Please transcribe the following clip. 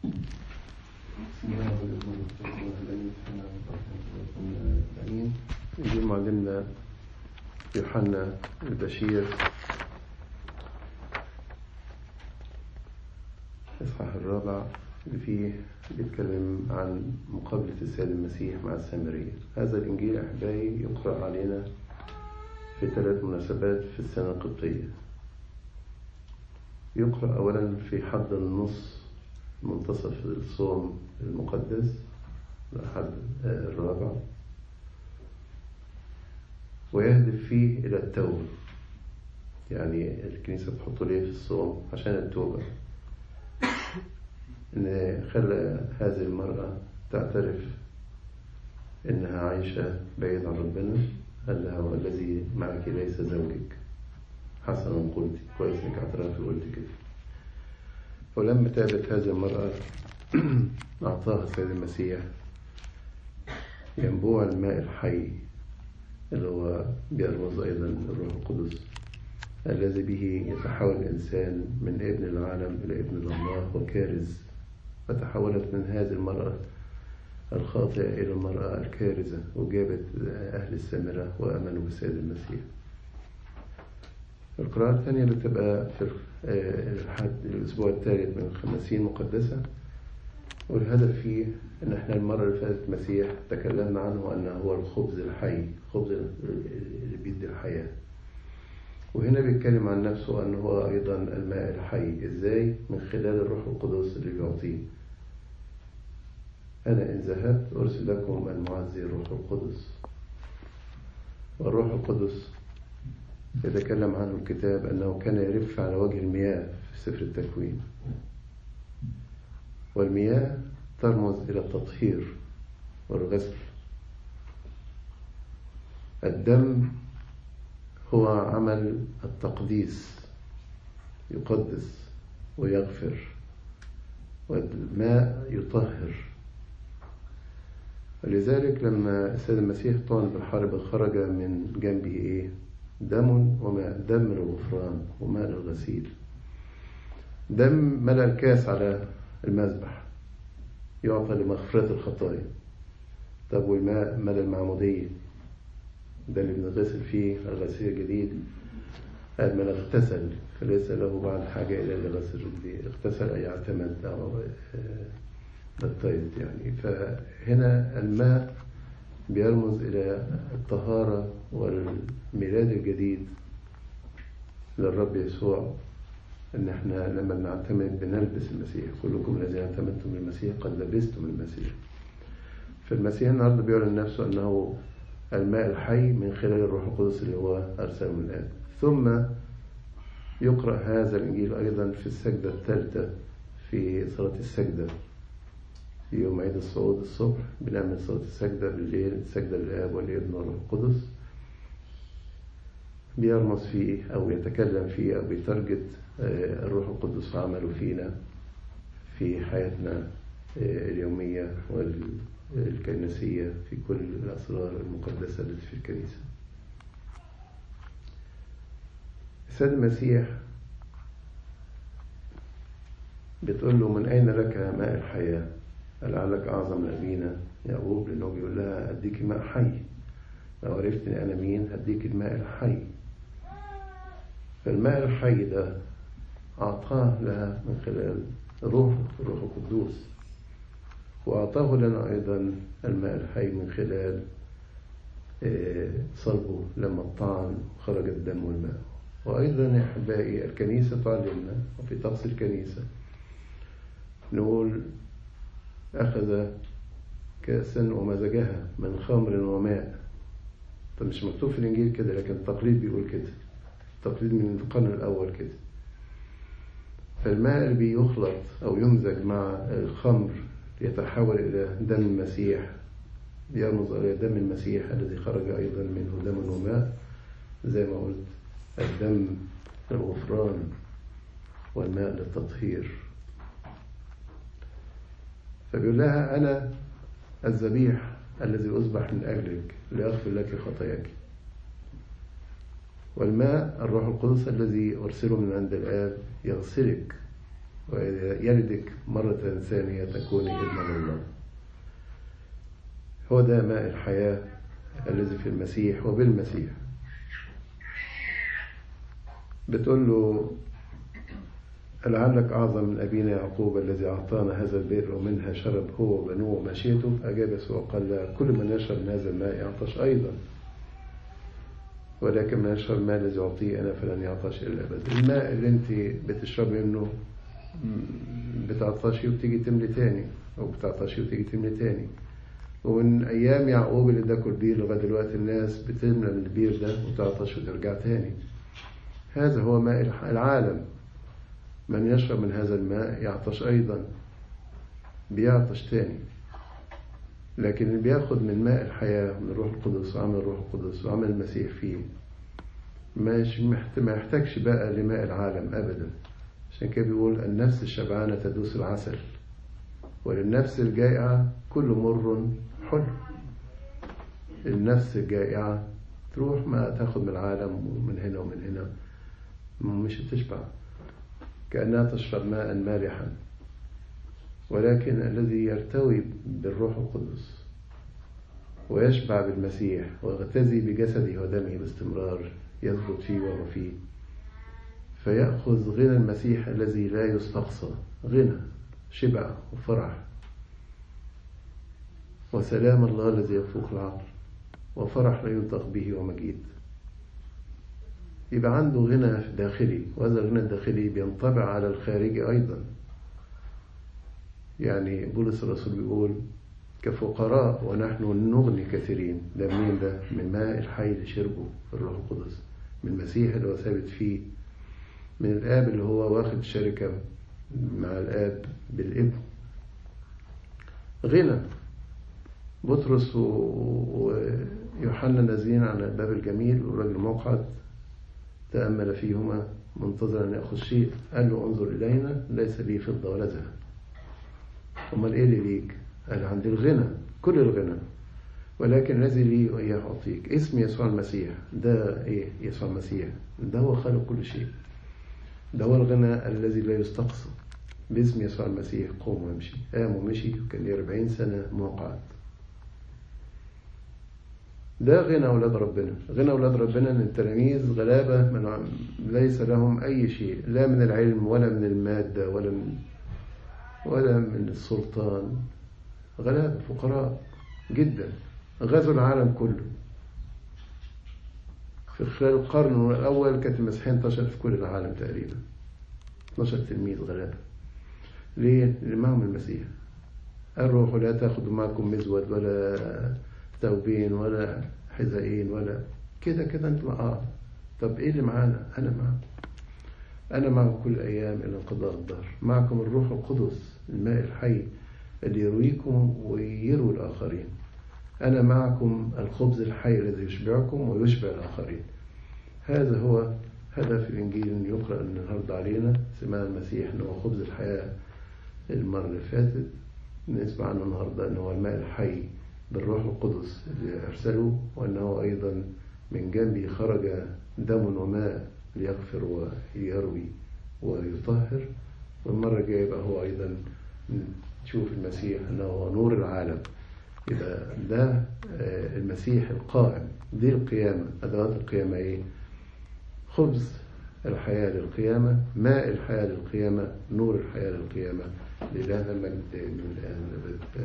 بسم الله والابن والروح القدس إنجيل معلمنا يوحنا البشير الإصحاح الرابع اللي فيه بيتكلم عن مقابلة السيد المسيح مع السامرية هذا الإنجيل أحبائي يقرأ علينا في ثلاث مناسبات في السنة القبطية يقرأ أولا في حد النص منتصف الصوم المقدس الأحد الرابع ويهدف فيه إلى التوبة يعني الكنيسة تحط ليه في الصوم عشان التوبة إن خلى هذه المرأة تعترف إنها عايشة بعيد عن ربنا قال لها والذي معك ليس زوجك حسنا قلت كويس إنك اعترفت وقلت كده ولما تابت هذه المرأة أعطاها السيد المسيح ينبوع الماء الحي اللي هو بيرمز أيضا الروح القدس الذي به يتحول الإنسان من ابن العالم إلى ابن الله وكارز فتحولت من هذه المرأة الخاطئة إلى المرأة الكارزة وجابت أهل السامرة وأمنوا بالسيد المسيح القراءة الثانية بتبقى في الحد الأسبوع الثالث من الخمسين مقدسة والهدف فيه إن إحنا المرة اللي فاتت المسيح تكلمنا عنه أنه هو الخبز الحي خبز اللي بيدي الحياة وهنا بيتكلم عن نفسه أنه هو أيضا الماء الحي إزاي من خلال الروح القدس اللي بيعطيه أنا إن ذهبت أرسل لكم المعزي الروح القدس والروح القدس يتكلم عنه الكتاب أنه كان يرف على وجه المياه في سفر التكوين والمياه ترمز إلى التطهير والغسل الدم هو عمل التقديس يقدس ويغفر والماء يطهر ولذلك لما السيد المسيح طعن بالحرب خرج من جنبه ايه دم وماء دم للغفران وماء للغسيل دم ملأ الكاس على المذبح يعطى لمغفرة الخطايا طب والماء ملأ المعمودية ده اللي بنغسل فيه الغسيل الجديد قال من اغتسل فليس له بعد حاجة إلى الغسل الجديد اغتسل أي اعتمد أو بطيت يعني فهنا الماء بيرمز إلى الطهارة والميلاد الجديد للرب يسوع إن إحنا لما بنعتمد بنلبس المسيح كلكم الذين اعتمدتم بالمسيح قد لبستم المسيح فالمسيح النهارده بيعلن نفسه أنه الماء الحي من خلال الروح القدس اللي هو أرسله من الآب ثم يقرأ هذا الإنجيل أيضا في السجدة الثالثة في صلاة السجدة في يوم عيد الصعود الصبح بنعمل صلاة السجدة بالليل السجدة للآب والابن والروح القدس بيرمز فيه أو يتكلم فيه أو بيترجت الروح القدس عمله فينا في حياتنا اليومية والكنسية في كل الأسرار المقدسة التي في الكنيسة السيد المسيح بتقول له من أين لك ماء الحياة لعلك أعظم من أبينا يعقوب لأنه بيقول لها أديك ماء حي لو عرفتني أنا مين هديك الماء الحي فالماء الحي ده أعطاه لها من خلال روح الروح القدوس وأعطاه لنا أيضا الماء الحي من خلال صلبه لما الطعن خرج الدم والماء وأيضا يا أحبائي الكنيسة تعلمنا وفي طقس الكنيسة نقول أخذ كأسا ومزجها من خمر وماء طب مش مكتوب في الإنجيل كده لكن التقليد بيقول كده التقليد من القرن الأول كده فالماء اللي بيخلط أو يمزج مع الخمر يتحول إلى دم المسيح يرمز إلى دم المسيح الذي خرج أيضا منه دم وماء زي ما قلت الدم للغفران والماء للتطهير فبيقول لها أنا الذبيح الذي أصبح من أجلك لأغفر لك خطاياك والماء الروح القدس الذي أرسله من عند الآب يغسلك ويلدك مرة ثانية تكوني ابنا الله هو ده ماء الحياة الذي في المسيح وبالمسيح بتقول له لعلك أعظم من أبينا يعقوب الذي أعطانا هذا البئر ومنها شرب هو وبنوه ومشيته أجاب يسوع قال لا كل من يشرب من هذا الماء يعطش أيضا ولكن من يشرب الماء الذي أعطيه أنا فلن يعطش إلا الأبد الماء اللي أنت بتشرب منه بتعطشي وبتيجي تملي تاني أو بتعطشي وتيجي تملي تاني ومن أيام يعقوب اللي ده كل بير لغاية دلوقتي الناس بتملى البير ده وتعطش وترجع تاني هذا هو ماء العالم من يشرب من هذا الماء يعطش أيضا بيعطش تاني لكن اللي بياخد من ماء الحياة من الروح القدس وعمل الروح القدس وعمل المسيح فيه مش ما يحتاجش بقى لماء العالم أبدا عشان كده بيقول النفس الشبعانة تدوس العسل وللنفس الجائعة كل مر حلو النفس الجائعة تروح ما تاخد من العالم ومن هنا ومن هنا مش هتشبع كأنها تشرب ماء مالحا ولكن الذي يرتوي بالروح القدس ويشبع بالمسيح ويغتزي بجسده ودمه باستمرار يثبت فيه وهو فيه فيأخذ غنى المسيح الذي لا يستقصى غنى شبع وفرح وسلام الله الذي يفوق العقل وفرح لا ينطق به ومجيد يبقى عنده غنى داخلي وهذا الغنى الداخلي بينطبع على الخارجي أيضا يعني بولس الرسول بيقول كفقراء ونحن نغني كثيرين ده منين ده من ماء الحي اللي شربه الروح القدس من المسيح اللي هو ثابت فيه من الآب اللي هو واخد شركة مع الآب بالابن غنى بطرس ويوحنا نازلين على الباب الجميل والراجل مقعد تأمل فيهما منتظرا أن يأخذ شيء قال له انظر إلينا ليس لي فضة ولا ذهب أمال إيه اللي ليك؟ قال عندي الغنى كل الغنى ولكن الذي لي وإياه أعطيك اسم يسوع المسيح ده إيه يسوع المسيح ده هو خالق كل شيء ده هو الغنى الذي لا يستقصى باسم يسوع المسيح قوم وامشي قام ومشي وكان لي 40 سنة مقعد ده غنى أولاد ربنا غنى أولاد ربنا أن التلاميذ غلابة من ليس لهم أي شيء لا من العلم ولا من المادة ولا من ولا من السلطان غلابة فقراء جدا غزوا العالم كله في خلال القرن الأول كانت المسيحية انتشرت في كل العالم تقريبا 12 تلميذ غلابة ليه؟ اللي معهم المسيح الروح لا تأخذوا معكم مزود ولا ثوبين ولا حذائين ولا كده كده انت اه طب ايه اللي معانا؟ انا معكم انا معكم كل ايام الى انقضاء الدهر معكم الروح القدس الماء الحي اللي يرويكم ويروي الاخرين انا معكم الخبز الحي الذي يشبعكم ويشبع الاخرين هذا هو هدف الانجيل اللي يقرا النهارده علينا سمعنا المسيح ان هو خبز الحياه المره اللي فاتت نسمع عنه النهارده ان هو الماء الحي بالروح القدس اللي أرسله وأنه أيضا من جنبي خرج دم وماء ليغفر ويروي ويطهر والمرة الجاية يبقى هو أيضا تشوف المسيح أنه هو نور العالم يبقى ده المسيح القائم دي القيامة أدوات القيامة إيه؟ خبز الحياة للقيامة ماء الحياة للقيامة نور الحياة للقيامة لله المجد من الآن